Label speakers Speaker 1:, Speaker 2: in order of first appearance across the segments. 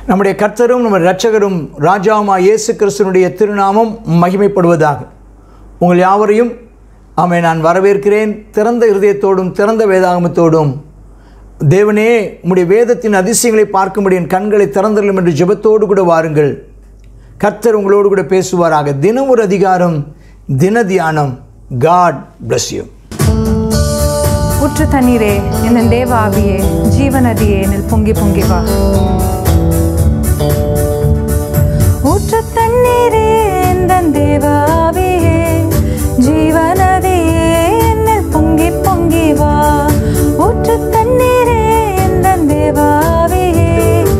Speaker 1: நம்முடைய கர்த்தரும் நம்ம இரட்சகரும் ராஜாமா இயேசு கிறிஸ்துனுடைய திருநாமம் மகிமைப்படுவதாக உங்கள் யாவரையும் ஆமை நான் வரவேற்கிறேன் திறந்த இருதயத்தோடும் திறந்த வேதாகமத்தோடும் தேவனே உம்முடைய வேதத்தின் அதிசயங்களை பார்க்கும்படி என் கண்களை திறந்தள்ளும் என்று ஜெபத்தோடு கூட வாருங்கள் கர்த்தர் உங்களோடு கூட பேசுவாராக தினம் ஒரு அதிகாரம் தின தியானம் காட் bless you
Speaker 2: ஊற்று தண்ணீரே என் தேவ ஆவியே ஜீவநதியே என்னில் பொங்கி பொங்கி வா ஊற்று தண்ணீரே என் தேவ ஆவியே ஜீவநதியே என்னில் பொங்கி பொங்கி வா ஊற்று தண்ணீரே என் தேவ ஆவியே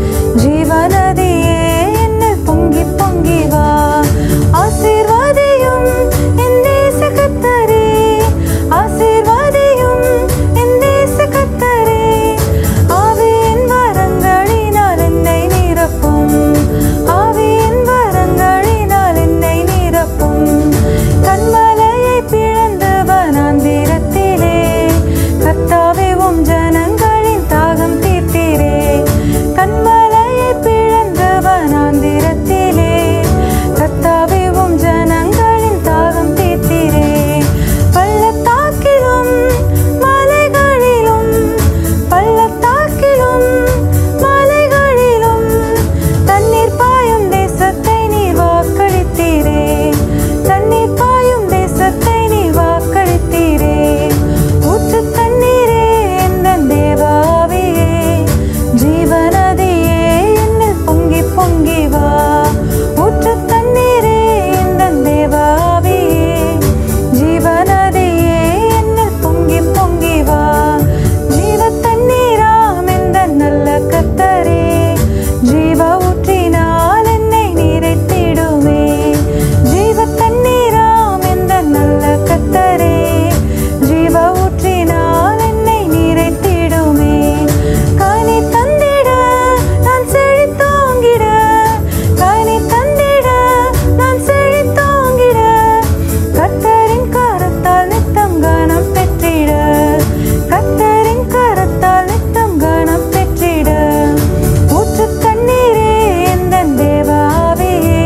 Speaker 2: ஜீவநதியே என்னில் பொங்கி பொங்கி வா ஆசீர்வாதியும் என் தேச கத்தரே ஆசீர்வாதியும் என் தேச கத்தரே ஆவியின் வரங்களினால் என்னை நிரப்பும் ஆவியின் வரங்களினால் என்னை நிரப்பும் கண்மலையை பிளந்து வனாந்திரத்திலே கர்த்தாவே உம் ஜனங்களின் தாகம் தீர்த்தீரே கண்மலையை பிளந்து வனாந்திரத்திலே கர்த்தாவே உம் ஜனங்களின் தாகம் தீர்த்தீரே பள்ளத்தாக்கிலும் மலைகளிலும் பள்ளத்தாக்கிலும் மலைகளிலும் தண்ணீர் பாயும் தேசத்தை நீர் வாக்களித்தீரே தண்ணீர் பாயும் தேசத்தை நீர் வாக்களித்தீரே ஊற்று தண்ணீரே எந்தன் தேவாவியே ஜீவநதியே என்னில் பொங்கி பொங்கி வா ஊற்று தண்ணீரே எந்தன் தேவாவியே ஜீவநதியே என்னில் பொங்கி பொங்கி வா ஜீவ தண்ணீராம் எந்த நல்ல கத்தரே ஜீவ ஊற்றினால் என்னை நிறைத்திடுமே ஜீவ தண்ணீராம் எந்த நல்ல கத்தரே ஜீவ ஊற்றினால் என்னை நிறைத்திடுமே கனி தந்திட நான் செழித்தோங்கிட கனி தந்திட நான் செழித்தோங்கிட கத்தரின் கரத்தால் நித்தம் கனம் பெற்றிட கத்தரின் கரத்தால் நித்தம் கனம் பெற்றிட ஊற்று தண்ணீரே எந்தன் தேவாவியே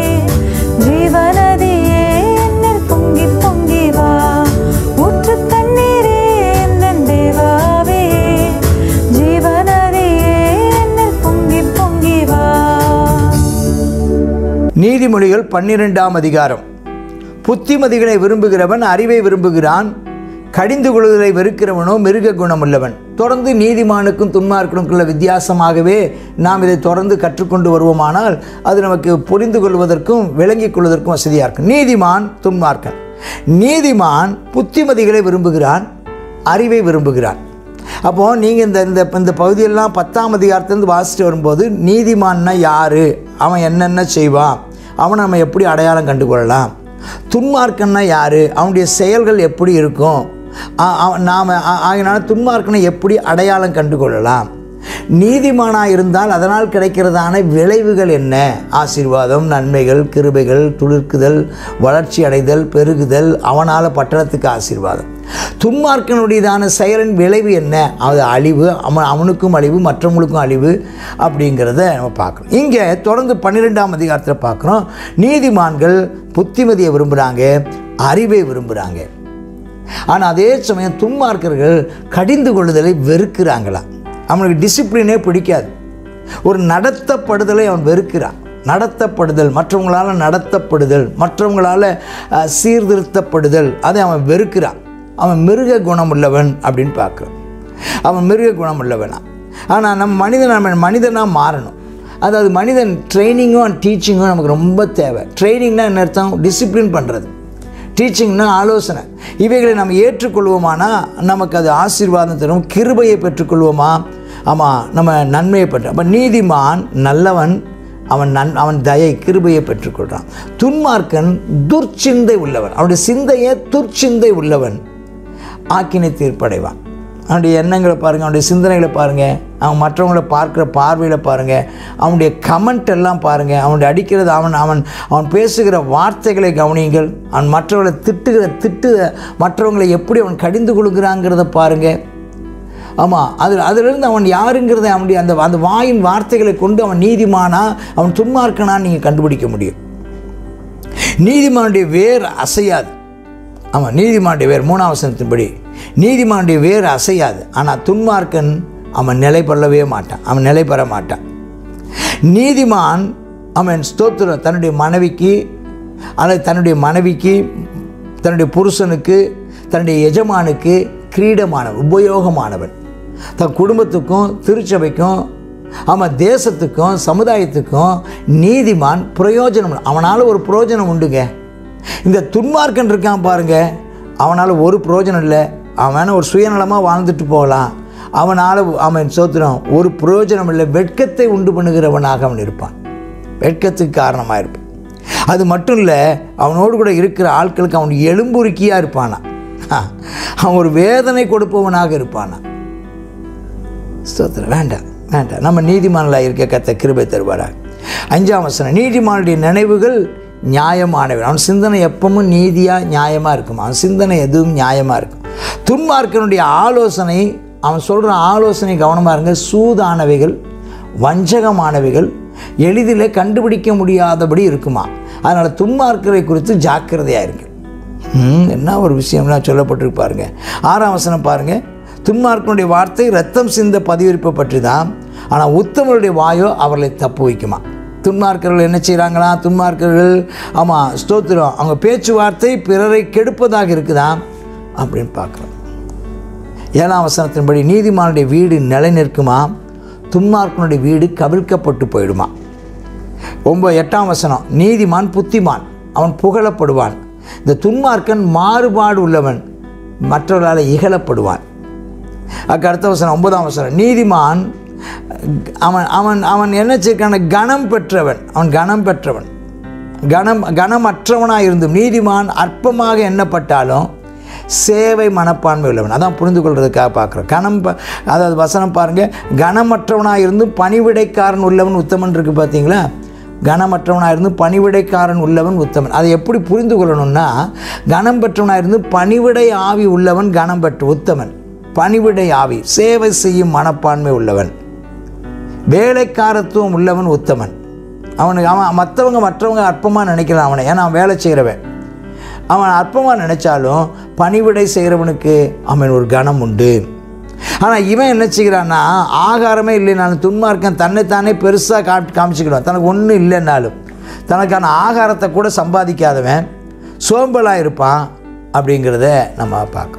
Speaker 2: ஜீவநதியே என்னில் பொங்கி பொங்கி வா ஊற்று தண்ணீரே எந்தன் தேவாவியே ஜீவநதியே என்னில் பொங்கி பொங்கி வா
Speaker 1: நீதிமொழிகள் பன்னிரெண்டாம் அதிகாரம் புத்திமதிகளை விரும்புகிறவன் அறிவை விரும்புகிறான் கடிந்து கொள்வதை வெறுக்கிறவனோ மிருக குணமுள்ளவன் தொடர்ந்து நீதிமானுக்கும் துன்மார்க்கனுக்குள்ள வித்தியாசமாகவே நாம் இதை தொடர்ந்து கற்றுக்கொண்டு வருவோமானால் அது நமக்கு புரிந்து கொள்வதற்கும் விளங்கிக் கொள்வதற்கும் வசதியாக இருக்கும் நீதிமான் துன்மார்க்கன் நீதிமான் புத்திமதிகளை விரும்புகிறான் அறிவை விரும்புகிறான் அப்போது நீங்கள் இந்த இந்த இந்த பகுதியெல்லாம் பத்தாம் அதிகாரத்துலேருந்து வாசிட்டு வரும்போது நீதிமான்னா யார் அவன் என்னென்ன செய்வான் அவனை நம்ம எப்படி அடையாளம் கண்டு கொள்ளலாம் துன்மார்க்கன்னா யார் அவனுடைய செயல்கள் எப்படி இருக்கும் நாம் ஆகினால துன்மார்க்கனை எப்படி அடையாளம் கண்டு கொள்ளலாம் நீதிமானாக இருந்தால் அதனால் கிடைக்கிறதான விளைவுகள் என்ன ஆசீர்வாதம் நன்மைகள் கிருபைகள் துளிர்க்குதல் வளர்ச்சி அடைதல் பெருகுதல் அவனால் பட்டணத்துக்கு ஆசீர்வாதம் துன்மார்க்கனுடையதான செயலின் விளைவு என்ன அது அழிவு அவன் அவனுக்கும் அழிவு மற்றவங்களுக்கும் அழிவு அப்படிங்கிறத நம்ம பார்க்குறோம் இங்கே தொடர்ந்து பன்னிரெண்டாம் அதிகாரத்தில் பார்க்குறோம் நீதிமான்கள் புத்திமதியை விரும்புகிறாங்க அறிவை விரும்புகிறாங்க ஆனால் அதே சமயம் துன்மார்க்கர்கள் கடிந்து கொள்ளுதலை வெறுக்கிறாங்களாம் அவனுக்கு டிசிப்ளினே பிடிக்காது ஒரு நடத்தப்படுதலை அவன் வெறுக்கிறான் நடத்தப்படுதல் மற்றவங்களால் நடத்தப்படுதல் மற்றவங்களால் அஹ், சீர்திருத்தப்படுதல் அதை அவன் வெறுக்கிறான் அவன் மிருக குணமுள்ளவன் அப்படின்னு பார்க்குறான் அவன் மிருக குணமுள்ளவனா ஆனால் நம்ம மனிதன் நம்ம மனிதனாக மாறணும் அதாவது மனிதன் ட்ரைனிங்கும் அண்ட் டீச்சிங்கும் நமக்கு ரொம்ப தேவை ட்ரைனிங்னா என்ன அர்த்தம் டிசிப்ளின் பண்ணுறது டீச்சிங்னா ஆலோசனை இவைகளை நம்ம ஏற்றுக்கொள்வோமானா நமக்கு அது ஆசீர்வாதம் தரும் கிருபையை பெற்றுக்கொள்வோமா ஆமாம் நம்ம நன்மையை பெற்ற அப்போ நீதிமான் நல்லவன் அவன் நன் அவன் தயை கிருபையை பெற்றுக்கொள்கிறான் துன்மார்க்கன் துர்ச்சிந்தை உள்ளவன் அவனுடைய சிந்தையே துர்ச்சிந்தை உள்ளவன் ஆக்கினை தீர்ப்படைவான் அவனுடைய எண்ணங்களை பாருங்கள் அவனுடைய சிந்தனைகளை பாருங்கள் அவன் மற்றவங்களை பார்க்குற பார்வையில் பாருங்கள் அவனுடைய கமெண்ட் எல்லாம் பாருங்கள் அவனுடைய அடிக்கிறது அவன் அவன் அவன் பேசுகிற வார்த்தைகளை கவனியுங்கள் அவன் மற்றவர்களை திட்டுகிற திட்டு மற்றவங்களை எப்படி அவன் கடிந்து கொள்கிறாங்கிறத பாருங்கள் ஆமாம் அதில் அதிலிருந்து அவன் யாருங்கிறத அவனுடைய அந்த அந்த வாயின் வார்த்தைகளை கொண்டு அவன் நீதிமானா அவன் துன்மார்க்கனான்னு நீங்கள் கண்டுபிடிக்க முடியும் நீதிமானுடைய வேர் அசையாது ஆமாம் நீதிமானுடைய வேர் மூணாம் வசனத்தின்படி நீதிமானுடைய வேர் அசையாது ஆனால் துன்மார்க்கன் அவன் நிலை பெறவே மாட்டான் அவன் நிலை பெற மாட்டான் நீதிமான் அவன் ஸ்தோத்திரம் தன்னுடைய மனைவிக்கு அல்லது தன்னுடைய மனைவிக்கு தன்னுடைய புருஷனுக்கு தன்னுடைய எஜமானுக்கு கிரீடமானவன் உபயோகமானவன் தன் குடும்பத்துக்கும் திருச்சபைக்கும் ஆமாம் தேசத்துக்கும் சமுதாயத்துக்கும் நீதிமான் பிரயோஜனம் அவனால் ஒரு பிரயோஜனம் உண்டுங்க இந்த துன்மார்க்கன் இருக்கான் பாருங்க அவனால் ஒரு பிரயோஜனம் இல்லை அவன் ஒரு சுயநலமாக வாழ்ந்துட்டு போகலாம் அவனால் அவன் சோத்திரம் ஒரு பிரயோஜனம் இல்லை வெட்கத்தை உண்டு பண்ணுகிறவனாக அவன் இருப்பான் வெட்கத்துக்கு காரணமாக இருப்பான் அது மட்டும் இல்லை அவனோடு கூட இருக்கிற ஆட்களுக்கு அவன் எலும்புருக்கியாக இருப்பானா அவன் ஒரு வேதனை கொடுப்பவனாக இருப்பானா ஸ்தோத்திரம் வேண்டாம் வேண்டாம் நம்ம நீதிமான்களாக இருக்க கத்த கிருபை தருவாரா அஞ்சாம் வசனம் நீதிமானுடைய நினைவுகள் நியாயமானவை அவன் சிந்தனை எப்பவும் நீதியாக நியாயமாக இருக்கும் அவன் சிந்தனை எதுவும் நியாயமாக இருக்கும் துன்மார்க்கனுடைய ஆலோசனை அவன் சொல்கிற ஆலோசனை கவனமாக இருங்க சூதானவைகள் வஞ்சகமானவைகள் எளிதில் கண்டுபிடிக்க முடியாதபடி இருக்குமா அதனால் துன்மார்க்கரை குறித்து ஜாக்கிரதையாக இருங்க ம், என்ன ஒரு விஷயம்லாம் சொல்லப்பட்டிருக்கு பாருங்க ஆறாம் வசனம் பாருங்க துன்மார்க்கனுடைய வார்த்தை ரத்தம் சிந்த பதிவிருப்பை பற்றி தான் ஆனால் உத்தமருடைய வாயோ அவர்களை தப்பு வைக்குமா துன்மார்க்கர்கள் என்ன செய்கிறாங்களா துன்மார்க்கர்கள் ஆமாம் ஸ்தோத்திரம் அவங்க பேச்சுவார்த்தை பிறரை கெடுப்பதாக இருக்குதா அப்படின்னு பார்க்குறோம் ஏழாம் வசனத்தின்படி நீதிமானுடைய வீடு நிலை நிற்குமா துன்மார்க்கனுடைய வீடு கவிழ்க்கப்பட்டு போயிடுமா ஒன்பது எட்டாம் வசனம் நீதிமான் புத்திமான் அவன் புகழப்படுவான் இந்த துன்மார்க்கன் மாறுபாடு உள்ளவன் மற்றவர்களால் இகழப்படுவான் அதுக்கு அடுத்த வசனம் ஒன்பதாம் வசனம் நீதிமான் அவன் அவன் அவன் என்ன செய்யக்கான கணம் பெற்றவன் அவன் கணம் பெற்றவன் கணம் கணமற்றவனாக இருந்தும் நீதிமான் அற்பமாக எண்ணப்பட்டாலும் சேவை மனப்பான்மை உள்ளவன் அதான் புரிந்து கொள்றதுக்காக பார்க்குறோம் கணம் ப- அதாவது வசனம் பாருங்கள் கணமற்றவனாக இருந்தும் பணிவிடைக்காரன் உள்ளவன் உத்தமன் இருக்குது பார்த்தீங்களா கனமற்றவனாக இருந்து பணிவிடைக்காரன் உள்ளவன் உத்தமன் அதை எப்படி புரிந்து கொள்ளணும்னா கனம் பெற்றவனாக இருந்து பணிவிடை ஆவி உள்ளவன் கனம் பெற்ற உத்தமன் பணிவிடை ஆவி சேவை செய்யும் மனப்பான்மை உள்ளவன் வேலைக்காரத்துவம் உள்ளவன் உத்தமன் அவனுக்கு அவன் மற்றவங்க மற்றவங்க அற்பமாக நினைக்கலாம் அவனை ஏன்னா அவன் வேலை செய்கிறவன் அவன் அற்பமாக நினைச்சாலும் பணிவிடை செய்கிறவனுக்கு அவன் ஒரு கணம் உண்டு ஆனால் இவன் என்ன செய்கிறான்னா ஆகாரமே இல்லைனாலும் துன்மார்க்கன் தன்னைத்தானே பெருசாக கா காமிச்சிக்கிடுவான் தனக்கு ஒன்றும் இல்லைன்னாலும் தனக்கான ஆகாரத்தை கூட சம்பாதிக்காதவன் சோம்பலாக இருப்பான் அப்படிங்கிறத நம்ம பார்க்கணும்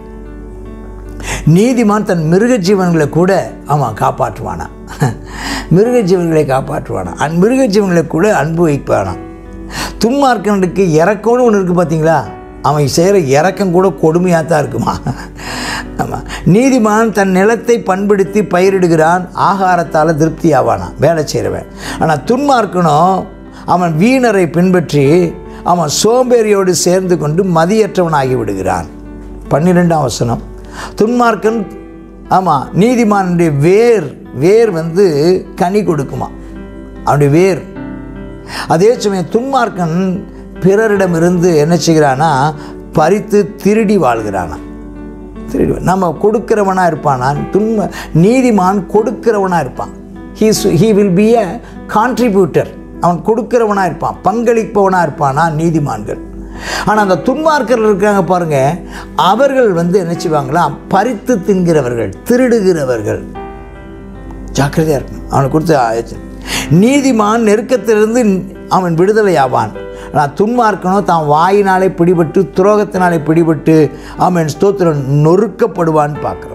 Speaker 1: நீதிமான் தன் மிருக ஜீவன்களை கூட அவன் காப்பாற்றுவானா மிருக ஜீவன்களை காப்பாற்றுவானா அன் மிருக ஜீவன்களை கூட அன்பு வைப்பானா துன்மார்க்கனுக்கு இறக்கம்னு ஒன்று இருக்குது பார்த்தீங்களா அவன் செய்கிற இறக்கம் கூட கொடுமையாக தான் இருக்குமா ஆமாம் நீதிமான் தன் நிலத்தை பண்படுத்தி பயிரிடுகிறான் ஆகாரத்தால் திருப்தி ஆவானான் வேலை செய்கிறவன் ஆனால் துன்மார்க்கனும் அவன் வீணரை பின்பற்றி அவன் சோம்பேறியோடு சேர்ந்து கொண்டு மதியற்றவனாகி விடுகிறான் பன்னிரெண்டாம் வசனம் துன்மார்க்கன் ஆமாம் நீதிமானுடைய வேர் வேர் வந்து கனி கொடுக்குமா அவனுடைய வேர் அதே சமயம் துன்மார்க்கன் பிறரிடமிருந்து என்ன செய்கிறானா பறித்து திருடி வாழ்கிறானா திருடி நம்ம கொடுக்கிறவனாக இருப்பானா துன்ம நீதிமான் கொடுக்கிறவனாக இருப்பான் he's he will be a contributor அவன் கொடுக்கிறவனாக இருப்பான் பங்களிப்பவனாக இருப்பானா நீதிமான்கள் ஆனால் அந்த துன்மார்க்கர்கள் இருக்காங்க பாருங்க அவர்கள் வந்து என்ன செய்வாங்களா பறித்து தின்கிறவர்கள் திருடுகிறவர்கள் ஜாக்கிரதையாக இருக்கணும் அவனுக்கு கொடுத்து ஆயிடுச்சு நீதிமான் நெருக்கத்திலிருந்து அவன் விடுதலை ஆவான் ஆனால் துன்மார்க்கனோ தான் வாயினாலே பிடிபட்டு துரோகத்தினாலே பிடிபட்டு அவன் ஸ்தோத்திரம் நொறுக்கப்படுவான்னு பார்க்குறோம்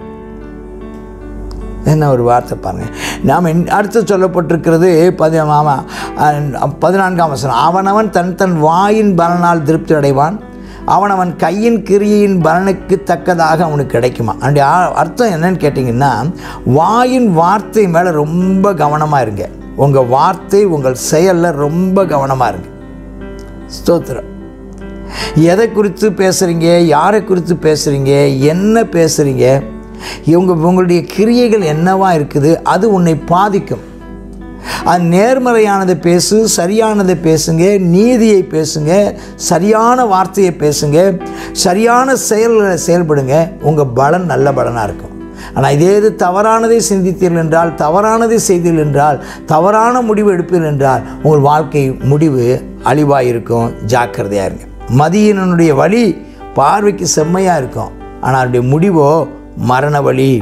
Speaker 1: என்ன ஒரு வார்த்தை பாருங்க நாம் அடுத்து சொல்லப்பட்டிருக்கிறது பதி ஆமாம் அஹ், பதினான்காம் வசனம் அவனவன் தன் தன் வாயின் பலனால் திருப்தி அடைவான் அவனவன் கையின் கிரியின் பலனுக்கு தக்கதாக அவனுக்கு கிடைக்குமா அப்படி அர்த்தம் என்னன்னு கேட்டிங்கன்னா வாயின் வார்த்தை மேலே ரொம்ப கவனமாக இருங்க உங்கள் வார்த்தை உங்கள் செயலில் ரொம்ப கவனமாக இருங்க ஸ்தோத்திரம் எதை குறித்து பேசுகிறீங்க யாரை குறித்து பேசுகிறீங்க என்ன பேசுகிறீங்க இவங்க உங்களுடைய கிரியைகள் என்னவா இருக்குது அது உன்னை பாதிக்கும் அது நேர்மறையானதை பேசு சரியானதை பேசுங்க நீதியை பேசுங்க சரியான வார்த்தையை பேசுங்க சரியான செயல்களை செயல்படுங்க உங்கள் பலன் நல்ல பலனாக இருக்கும் ஆனால் இதே இது தவறானதை சிந்தித்தீர்கள் என்றால் தவறானதை செய்தீர்கள் என்றால் தவறான முடிவு எடுப்பீர்கள் என்றால் உங்கள் வாழ்க்கை முடிவு அழிவாக இருக்கும் ஜாக்கிரதையாக இருங்க மதியனுடைய வழி பார்வைக்கு செம்மையாக இருக்கும் ஆனால் அவருடைய முடிவோ மரண வழி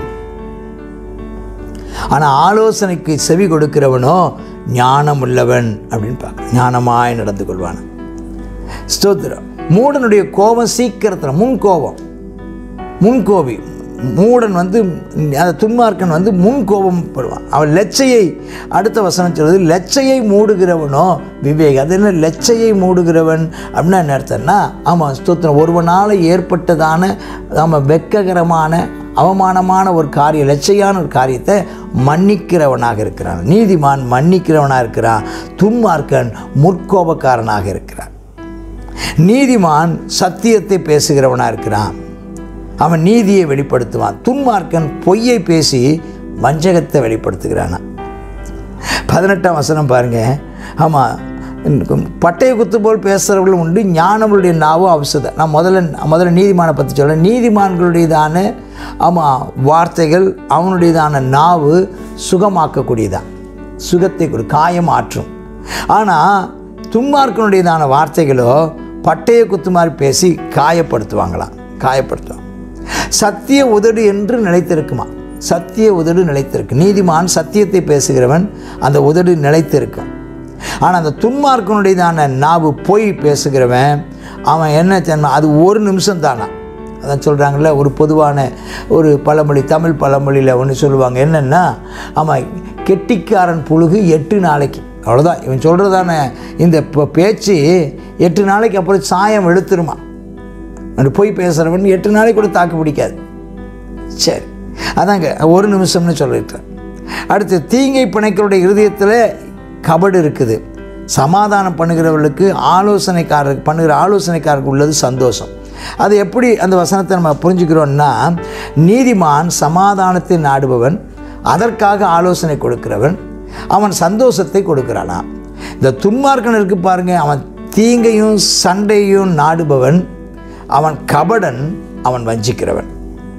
Speaker 1: ஆனால் ஆலோசனைக்கு செவி கொடுக்கிறவனோ ஞானம் உள்ளவன் அப்படின்னு பார்க்க ஞானமாய் நடந்து கொள்வான் ஸ்தோத்திரம் மூடனுடைய கோபம் சீக்கிரத்தில் முன் கோபம் முன்கோபி மூடன் வந்து அந்த துன்மார்க்கன் வந்து முன் கோபம் படுவான் அவன் லெச்சையை அடுத்த வசனம் சொல்வது லெச்சையை மூடுகிறவனோ விவேக் அது என்ன லெச்சையை மூடுகிறவன் அப்படின்னா என்ன அர்த்தம்னா ஆமாம் ஸ்தோத்திரம் ஒருவனால் ஏற்பட்டதான ஆமாம் வெக்ககரமான அவமானமான ஒரு காரியம் லட்சையான ஒரு காரியத்தை மன்னிக்கிறவனாக இருக்கிறான் நீதிமான் மன்னிக்கிறவனாக இருக்கிறான் துன்மார்க்கன் முற்கோபக்காரனாக இருக்கிறான் நீதிமான் சத்தியத்தை பேசுகிறவனாக இருக்கிறான் அவன் நீதியை வெளிப்படுத்துவான் துன்மார்க்கன் பொய்யை பேசி வஞ்சகத்தை வெளிப்படுத்துகிறானா பதினெட்டாம் வசனம் பாருங்க ஆமாம் பட்டய குத்து போல் பேசுகிறவர்களும் உண்டு ஞானவர்களுடைய நாவும் அவசரம் நான் முதல்ல முதல்ல நீதிமானை பற்றி சொல்கிறேன் நீதிமான்களுடையதான ஆமாம் வார்த்தைகள் அவனுடையதான நாவு சுகமாக்கக்கூடியதான் சுகத்தை கொடு காயம் ஆற்றும் ஆனால் துன்மார்க்கனுடையதான வார்த்தைகளோ பட்டய குத்து மாதிரி பேசி காயப்படுத்துவாங்களாம் காயப்படுத்துவாங்க சத்திய உதடு என்று நிலைத்திருக்குமா சத்திய உதடு நிலைத்திருக்கு நீதிமான் சத்தியத்தை பேசுகிறவன் அந்த உதடு நிலைத்திருக்கும் ஆனால் அந்த துன்மார்க்கனுடையதான நாவு பொய் பேசுகிறவன் அவன் என்ன தன்மை அது ஒரு நிமிஷம் தானா அதான் சொல்கிறாங்கல்ல ஒரு பொதுவான ஒரு பழமொழி தமிழ் பழமொழியில் ஒன்று சொல்லுவாங்க என்னென்னா ஆமாம் கெட்டிக்காரன் புழுகு எட்டு நாளைக்கு அவ்வளோதான் இவன் சொல்கிறதான இந்த இப்போ பேச்சு எட்டு நாளைக்கு அப்புறம் சாயம் எடுத்துருமா அப்படி போய் பேசுகிறவன் எட்டு நாளைக்கு கூட தாக்கு பிடிக்காது சரி அதாங்க ஒரு நிமிஷம்னு சொல்லிட்டேன் அடுத்து தீங்கை பிணைக்களுடைய இருதயத்தில் கபடு இருக்குது சமாதானம் பண்ணுகிறவர்களுக்கு ஆலோசனைக்காரருக்கு பண்ணுகிற ஆலோசனைக்காரருக்கு உள்ளது சந்தோஷம் அது எப்படி அந்த வசனத்தை நம்ம புரிஞ்சுக்கிறோன்னா நீதிமான் சமாதானத்தை நாடுபவன் அதற்காக ஆலோசனை கொடுக்கிறவன் அவன் சந்தோஷத்தை கொடுக்கிறானா இந்த துன்மார்க்கன் இருக்கு பாருங்க அவன் தீங்கையும் சண்டையும் நாடுபவன் அவன் கபடன் அவன் வஞ்சிக்கிறவன்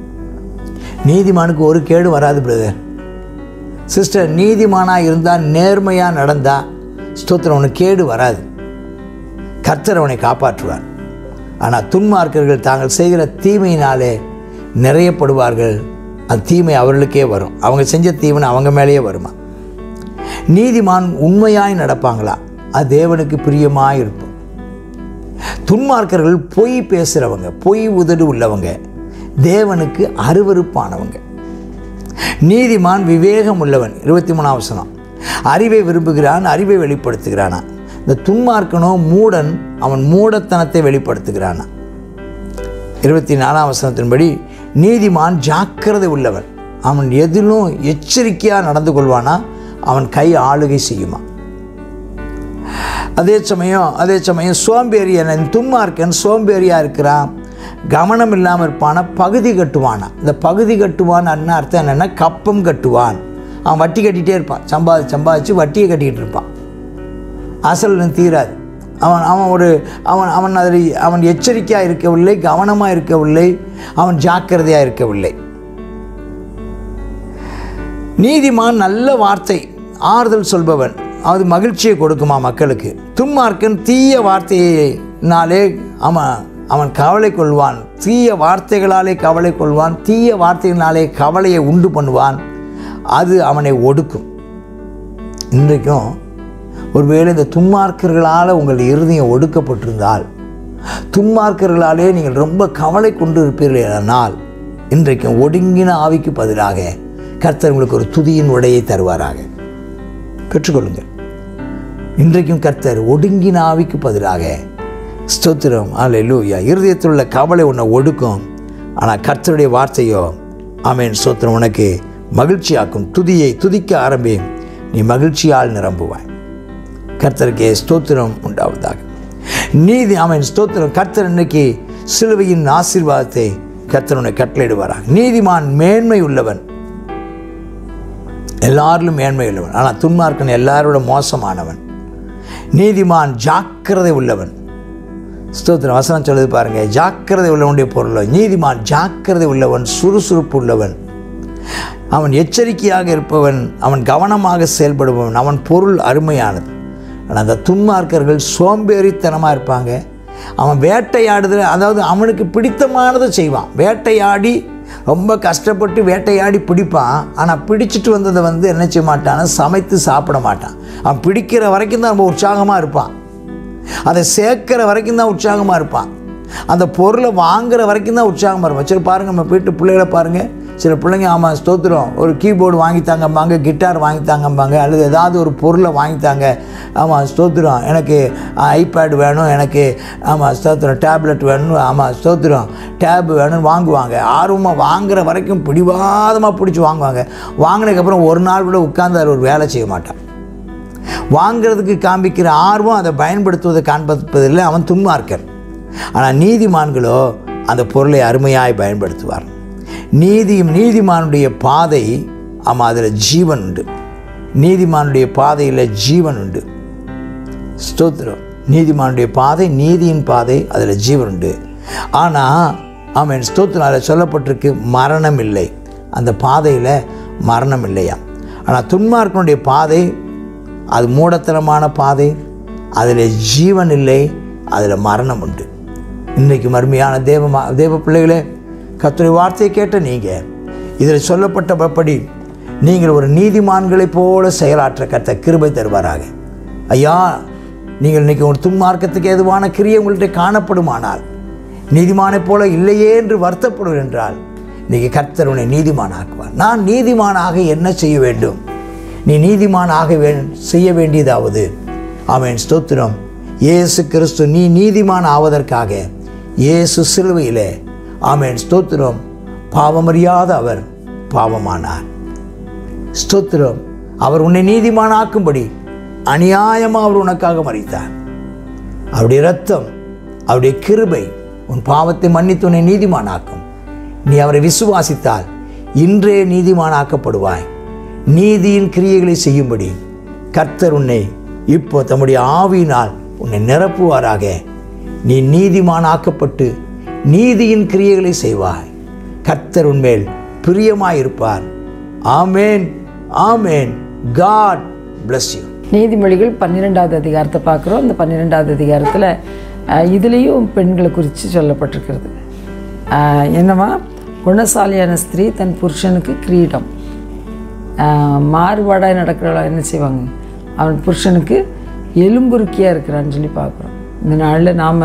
Speaker 1: நீதிமானுக்கு ஒரு கேடு வராது பிரதர் சிஸ்டர் நீதிமானாக இருந்தால் நேர்மையாக நடந்தால் ஸ்தோத்திரம் அவனுக்கு கேடு வராது கர்த்தர் அவனை காப்பாற்றுவார் ஆனால் துன்மார்க்கர்கள் தாங்கள் செய்கிற தீமையினாலே நிறையப்படுவார்கள் அந்த தீமை அவர்களுக்கே வரும் அவங்க செஞ்ச தீவனை அவங்க மேலேயே வருமா நீதிமான் உண்மையாய் நடப்பாங்களா அது தேவனுக்கு பிரியமாய் இருக்கும் துன்மார்க்கர்கள் பொய் பேசுகிறவங்க பொய் உதடு உள்ளவங்க தேவனுக்கு அருவருப்பானவங்க நீதிமான் விவேகம் உள்ளவன் இருபத்தி மூணாம் வசனம் அறிவை விரும்புகிறான் அறிவை வெளிப்படுத்துகிறானா இந்த துன்மார்க்கனோ மூடன் அவன் மூடத்தனத்தை வெளிப்படுத்துகிறானா இருபத்தி நாலாம் வசனத்தின்படி நீதிமான் ஜாக்கிரதை உள்ளவன் அவன் எதிலும் எச்சரிக்கையாக நடந்து கொள்வானா அவன் கை ஆளுகை செய்யுமா அதே சமயம் அதே சமயம் சோம்பேறியன் துன்மார்க்கன் சோம்பேறியாக இருக்கிறான் கவனம் இல்லாமல் இருப்பானா பகுதி கட்டுவானா இந்த பகுதி கட்டுவான் அண்ணன் அர்த்தம் என்னென்னா கப்பம் கட்டுவான் அவன் வட்டி கட்டிகிட்டே இருப்பான் சம்பாதி சம்பாதிச்சு வட்டியை கட்டிக்கிட்டு இருப்பான் அசல் தீராது அவன் அவன் ஒரு அவன் அவன் அதில் அவன் எச்சரிக்கையாக இருக்கவில்லை கவனமாக இருக்கவில்லை அவன் ஜாக்கிரதையாக இருக்கவில்லை நீதிமான் நல்ல வார்த்தை ஆறுதல் சொல்பவன் அது மகிழ்ச்சியை கொடுக்குமா மக்களுக்கு துன்மார்க்கன் தீய வார்த்தையினாலே அவன் அவன் கவலை கொள்வான் தீய வார்த்தைகளாலே கவலை கொள்வான் தீய வார்த்தைகளினாலே கவலையை உண்டு பண்ணுவான் அது அவனை ஒடுக்கும் இன்றைக்கும் ஒருவேளை இந்த துன்மார்க்கர்களால் உங்கள் இருதயம் ஒடுக்கப்பட்டிருந்தால் துன்மார்க்கர்களாலே நீங்கள் ரொம்ப கவலை கொண்டு இருப்பீர்களானால் இன்றைக்கும் ஒடுங்கின ஆவிக்கு பதிலாக கர்த்தர் உங்களுக்கு ஒரு துதியின் உடையை தருவாராக பெற்றுக்கொள்ளுங்கள் இன்றைக்கும் கர்த்தர் ஒடுங்கின ஆவிக்கு பதிலாக ஸ்தோத்திரம் அல்லூயா இருதயத்தில் உள்ள கவலை உன்னை ஒடுக்கும் ஆனால் கர்த்தருடைய வார்த்தையோ ஆமேன் ஸ்தோத்திரம் உனக்கு மகிழ்ச்சியாக்கும் துதியை துதிக்க ஆரம்பி நீ மகிழ்ச்சியால் நிரம்புவாய் கர்த்தருக்கு ஸ்தோத்திரம் உண்டாவதாக நீதி அவன் ஸ்தோத்திரம் கர்த்தர் இன்னைக்கு சிலுவையின் ஆசீர்வாதத்தை கர்த்தருனை கட்டளையிடுவாராக நீதிமான் மேன்மை உள்ளவன் எல்லாரிலும் மேன்மை உள்ளவன் ஆனால் துன்மார்க்கன் எல்லாரோட மோசமானவன் நீதிமான் ஜாக்கிரதை உள்ளவன் ஸ்தோத்திரம் வசனம் சொல்லுது பாருங்க ஜாக்கிரதை உள்ளவனுடைய பொருள் நீதிமான் ஜாக்கிரதை உள்ளவன் சுறுசுறுப்பு உள்ளவன் அவன் எச்சரிக்கையாக இருப்பவன் அவன் கவனமாக செயல்படுபவன் அவன் பொருள் அருமையானது ஆனால் அந்த துன்மார்க்கர்கள் சோம்பேறித்தனமாக இருப்பாங்க அவன் வேட்டையாடுதல் அதாவது அவனுக்கு பிடித்தமானதை செய்வான் வேட்டையாடி ரொம்ப கஷ்டப்பட்டு வேட்டையாடி பிடிப்பான் ஆனால் பிடிச்சிட்டு வந்ததை வந்து என்ன செய்ய மாட்டான்னா சமைத்து சாப்பிட மாட்டான் அவன் பிடிக்கிற வரைக்கும் தான் ரொம்ப உற்சாகமாக இருப்பான் அதை சேர்க்கிற வரைக்கும் தான் உற்சாகமாக இருப்பான் அந்த பொருளை வாங்குற வரைக்கும் தான் உற்சாகமாக இருப்பான் சரி பாருங்கள் நம்ம வீட்டு பிள்ளைகளை பாருங்கள் சில பிள்ளைங்க ஆமாம் ஸ்தோத்திரம் ஒரு கீபோர்டு வாங்கித்தாங்கம்பாங்க கிட்டார் வாங்கித்தாங்கம்பாங்க அல்லது ஏதாவது ஒரு பொருளை வாங்கித்தாங்க ஆமாம் ஸ்தோத்திரம் எனக்கு ஐபேட் வேணும் எனக்கு ஆமாம் ஸ்தோத்திரம் டேப்லெட் வேணும் ஆமாம் ஸ்தோத்திரம் டேப் வேணும்னு வாங்குவாங்க ஆர்வமாக வாங்குற வரைக்கும் பிடிவாதமாக பிடிச்சி வாங்குவாங்க வாங்கினதுக்கப்புறம் ஒரு நாள் கூட உட்கார்ந்து அதில் ஒரு வேலை செய்ய மாட்டான் வாங்கிறதுக்கு காண்பிக்கிற ஆர்வம் அதை பயன்படுத்துவதை காண்பிப்பதில்லை அவன் துன்மார்க்கன் ஆனால் நீதிமான்களோ அந்த பொருளை அருமையாய் பயன்படுத்துவார் நீதி நீதிமானுடைய பாதை ஆமாம் அதில் ஜீவன் உண்டு நீதிமானுடைய பாதையில் ஜீவன் உண்டு ஸ்தோத்திரம் நீதிமானுடைய பாதை நீதியின் பாதை அதில் ஜீவன் உண்டு ஆனால் ஆமாம் ஸ்தோத்திரம் அதில் சொல்லப்பட்டிருக்கு மரணம் இல்லை அந்த பாதையில் மரணம் இல்லையா ஆனால் துன்மார்க்கனுடைய பாதை அது மூடத்தனமான பாதை அதில் ஜீவன் இல்லை அதில் மரணம் உண்டு இன்றைக்கு மருமையான தேவ மா- தேவ பிள்ளைகளே கத்துரை வார்த்தையை கேட்ட நீங்கள் இதில் சொல்லப்பட்டபடி நீங்கள் ஒரு நீதிமான்களைப் போல செயலாற்ற கத்த கிருபை தருவாராக ஐயா நீங்கள் இன்றைக்கி ஒரு துன்மார்க்கத்துக்கு ஏதுவான கிரியை உங்கள்கிட்ட காணப்படுமானால் நீதிமானைப் போல இல்லையே என்று வருத்தப்படும் என்றால் இன்றைக்கி கர்த்தர் உன்னை நீதிமானாக்குவார் நான் நீதிமானாக என்ன செய்ய வேண்டும் நீ நீதிமானாக வே செய்ய வேண்டியதாவது அவன் ஸ்தோத்திரம் இயேசு கிறிஸ்து நீ நீதிமான் ஆவதற்காக இயேசு சிலுவையிலே ஆமென் ஸ்தோத்திரம் பாவமறியாத அவர் பாவமானார் ஸ்தோத்திரம் அவர் உன்னை நீதிமானாக்கும்படி அநியாயமாக அவர் உனக்காக மறித்தார் அவருடைய ரத்தம் அவருடைய கிருபை உன் பாவத்தை மன்னித்து உன்னை நீதிமானாக்கும் நீ அவரை விசுவாசித்தால் இன்றே நீதிமானாக்கப்படுவாய் நீதியின் கிரியைகளை செய்யும்படி கர்த்தர் உன்னை இப்போ தம்முடைய ஆவியினால் உன்னை நிரப்புவாராக நீ நீதிமானாக்கப்பட்டு நீதியின் கிரியைகளை செய்வாய் கர்த்தர் உன்மேல் பிரியமாயிருப்பார் ஆமேன் ஆமேன் காட் bless you
Speaker 3: நீதிமொழிகள் பன்னிரெண்டாவது அதிகாரத்தை பார்க்குறோம் அந்த பன்னிரெண்டாவது அதிகாரத்தில் இதுலேயும் பெண்களை குறித்து சொல்லப்பட்டிருக்கிறது அஹ், என்னவா குணசாலியான ஸ்திரீ தன் புருஷனுக்கு கிரீடம் அஹ், மாறுபாடாய் நடக்கிறவள என்ன செய்வாங்க அவன் புருஷனுக்கு எலும்புருக்கியாக இருக்கிறான்னு சொல்லி பார்க்குறோம் இந்த நாளில் நாம்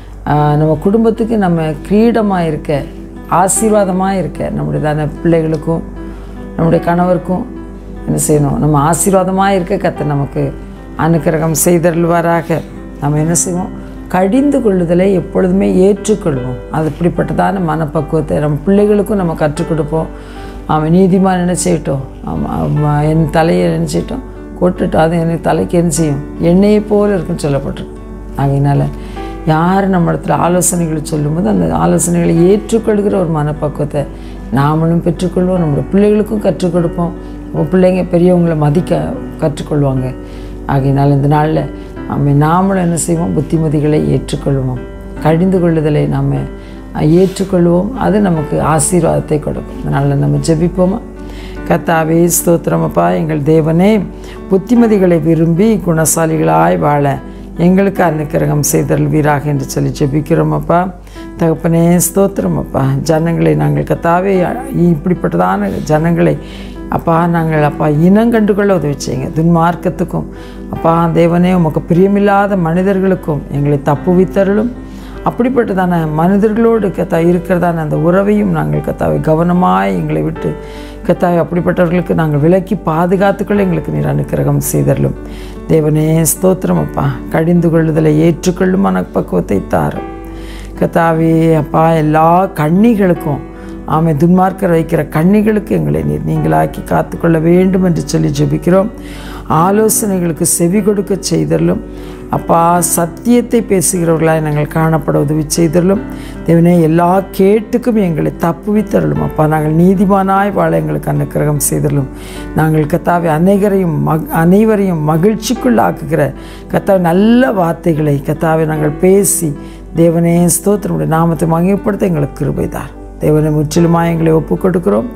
Speaker 3: நம்ம குடும்பத்துக்கு நம்ம கிரீடமாக இருக்க ஆசீர்வாதமாக இருக்க நம்முடையதான பிள்ளைகளுக்கும் நம்முடைய கணவருக்கும் என்ன செய்யணும் நம்ம ஆசீர்வாதமாக இருக்க கத்த நமக்கு அனுக்கிரகம் செய்தருள்வாராக நம்ம என்ன செய்வோம் கடிந்து கொள்ளுதலை எப்பொழுதுமே ஏற்றுக்கொள்வோம் அது இப்படிப்பட்டதான மனப்பக்குவத்தை நம்ம பிள்ளைகளுக்கும் நம்ம கற்றுக் கொடுப்போம் அவன் நீதிமான் என்ன செய்யட்டும் ஆமா, ஆமா, என் தலையை என்ன செய்யட்டும் கொட்டுட்டோம் அது எனக்கு தலைக்கு என்ன செய்யும் எண்ணெயை போல இருக்குன்னு சொல்லப்பட்டிருக்கு ஆகையினால யார் நம்ம இடத்துல ஆலோசனைகளை சொல்லும்போது அந்த ஆலோசனைகளை ஏற்றுக்கொள்கிற ஒரு மனப்பக்குவத்தை நாமளும் பெற்றுக்கொள்வோம் நம்முடைய பிள்ளைகளுக்கும் கற்றுக் கொடுப்போம் நம்ம பிள்ளைங்க பெரியவங்களை மதிக்க கற்றுக்கொள்வாங்க ஆகையினால் இந்த நாளில் நம்ம நாமளும் என்ன செய்வோம் புத்திமதிகளை ஏற்றுக்கொள்வோம் கடிந்து கொள்ளுதலை நாம் ஏற்றுக்கொள்வோம் அது நமக்கு ஆசீர்வாதத்தை கொடுக்கும் அதனால் நம்ம ஜெபிப்போமா கத்தாவே ஸ்தோத்திரமப்பா எங்கள் தேவனே புத்திமதிகளை விரும்பி குணசாலிகளாய் வாழ எங்களுக்கு அனுக்கிரகம் செய்தருள்வீராக என்று சொல்லி ஜெபிக்கிறோமப்பா தகப்பனே ஸ்தோத்திரமப்பா ஜனங்களை நாங்கள் கத்தாவே இப்படிப்பட்டதான ஜனங்களை அப்பா நாங்கள் அப்பா இனம் கண்டுகொள்ள உதவி செய்யுங்க துன்மார்க்கத்துக்கும் அப்பா தேவனே உமக்கு பிரியமில்லாத மனிதர்களுக்கும் எங்களை தப்புவித்தருளும் அப்படிப்பட்டதான மனிதர்களோடு கத்தா இருக்கிறதான அந்த உறவையும் நாங்கள் கத்தாவை கவனமாய் எங்களை விட்டு கத்தாவை அப்படிப்பட்டவர்களுக்கு நாங்கள் விலக்கி பாதுகாத்துக்கொள்ள எங்களுக்கு நீர் அனுக்கிரகம் செய்தரலும் தேவனே ஸ்தோத்திரம் அப்பா கடிந்து கொள்ளுதலை ஏற்றுக்கொள்ளும் மனப்பக்குவத்தை தாரும் கத்தாவே அப்பா எல்லா கண்ணிகளுக்கும் ஆமை துன்மார்க்கர் வைக்கிற கண்ணிகளுக்கு எங்களை நீர் நீங்களாக்கி காத்துக்கொள்ள வேண்டும் என்று சொல்லி ஜெபிக்கிறோம் ஆலோசனைகளுக்கு செவி கொடுக்க செய்தலும் அப்பா சத்தியத்தை பேசுகிறவர்களாய் நாங்கள் காணப்பட உதவி செய்தலும் தேவனே எல்லா கேட்டுக்கும் எங்களை தப்புவித்தருளும் அப்பா நாங்கள் நீதிமானாய் வாழ எங்களுக்கு அனுக்கிரகம் செய்தலும் நாங்கள் கத்தாவை அனைவரையும் மக் அனைவரையும் மகிழ்ச்சிக்குள்ளாக்குகிற கத்தாவை நல்ல வார்த்தைகளை கத்தாவை நாங்கள் பேசி தேவனே ஸ்தோத்திரமுடைய நாமத்தை மகிமைப்படுத்த எங்களுக்கு கிருபைதார் தேவனை முற்றிலுமாக எங்களை ஒப்புக் கொடுக்கிறோம்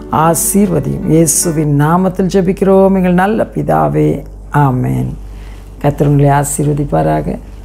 Speaker 3: ஆசீர்வதியும் இயேசுவின் நாமத்தில் ஜெபிக்கிறோம் எங்கள் நல்ல பிதாவே ஆமென் கர்த்தர் உங்களை ஆசீர்வதிப்பாராக